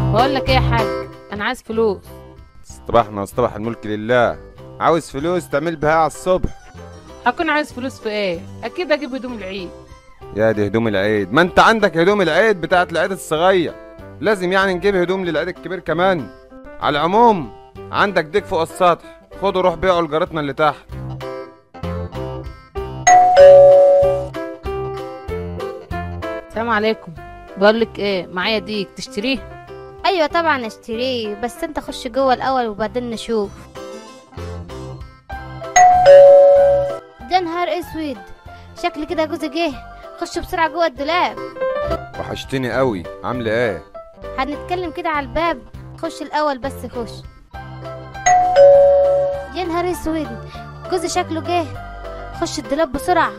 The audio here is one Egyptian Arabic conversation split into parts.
بقول لك ايه يا حاج انا عايز فلوس اصطبحنا واصطبح الملك لله عاوز فلوس تعمل بها على الصبح هكون عايز فلوس في ايه اكيد اجيب هدوم العيد يا دي هدوم العيد ما انت عندك هدوم العيد بتاعت العيد الصغير لازم يعني نجيب هدوم للعيد الكبير كمان على العموم عندك ديك فوق السطح خدوا روح بيعوا لجارتنا اللي تحت السلام عليكم بقول لك ايه معايا ديك تشتريه ايوه طبعا اشتريه بس انت خش جوه الاول وبعدين نشوف ده نهار اسود شكل كده جوزي جه خش بسرعه جوه الدولاب وحشتني قوي عامله ايه هنتكلم كده على الباب خش الاول بس خش يا نهار اسود جوزي شكله جه خش الدولاب بسرعه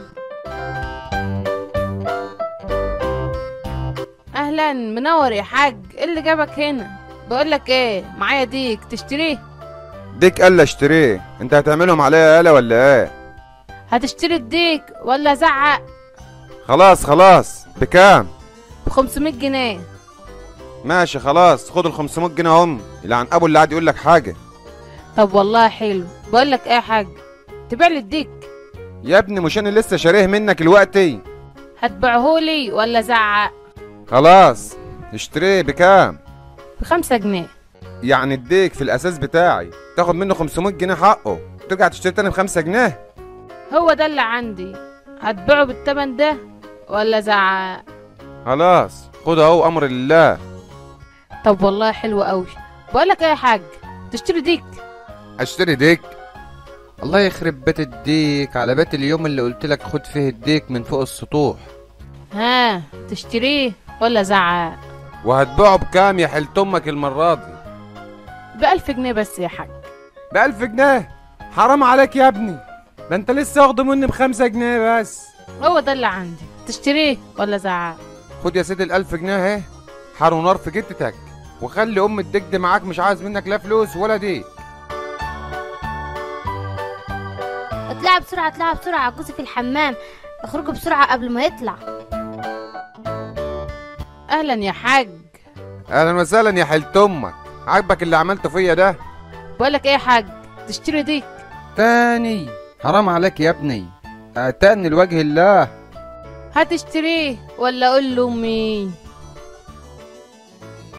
اهلا منور يا حاج ايه اللي جابك هنا بقول لك ايه معايا ديك تشتريه ديك قال لي اشتريه انت هتعملهم عليا يالا ولا ايه هتشتري الديك ولا زعق خلاص خلاص بكام ب 500 جنيه ماشي خلاص خد ال 500 جنيه هم يلعن ابو اللي قاعد يقول لك حاجه طب والله حلو بقول لك ايه يا حاج تبيع لي الديك يا ابني مش انا لسه شاريه منك دلوقتي هتبيعهولي ولا زعق خلاص اشتريه بكام بخمسة جنيه يعني الديك في الاساس بتاعي تاخد منه 500 جنيه حقه ترجع تشتري تاني بخمسة جنيه هو ده اللي عندي هتبيعه بالتمن ده ولا زعق خلاص خد اهو امر لله طب والله حلو قوي بقول لك ايه يا حاج تشتري ديك اشتري ديك الله يخرب بيت الديك على بيت اليوم اللي قلت لك خد فيه الديك من فوق السطوح ها تشتريه ولا زعق وهتبيعه بكام يا حلت امك المره دي بألف جنيه بس يا حاج بألف جنيه حرام عليك يا ابني ده انت لسه واخده مني بخمسة جنيه بس هو ده اللي عندي تشتريه ولا زعق خد يا سيدي الألف جنيه اهي حار ونار في جتتك وخلي ام الديك دي معاك مش عايز منك لا فلوس ولا ديك اطلعي بسرعه اطلعي بسرعه جوزي في الحمام اخرجوا بسرعه قبل ما يطلع اهلا يا حاج اهلا وسهلا يا حلت امك عاجبك اللي عملته فيا ده بقول لك ايه يا حاج تشتري ديك تاني حرام عليك يا ابني اعتقني لوجه الله هتشتريه ولا اقول له امي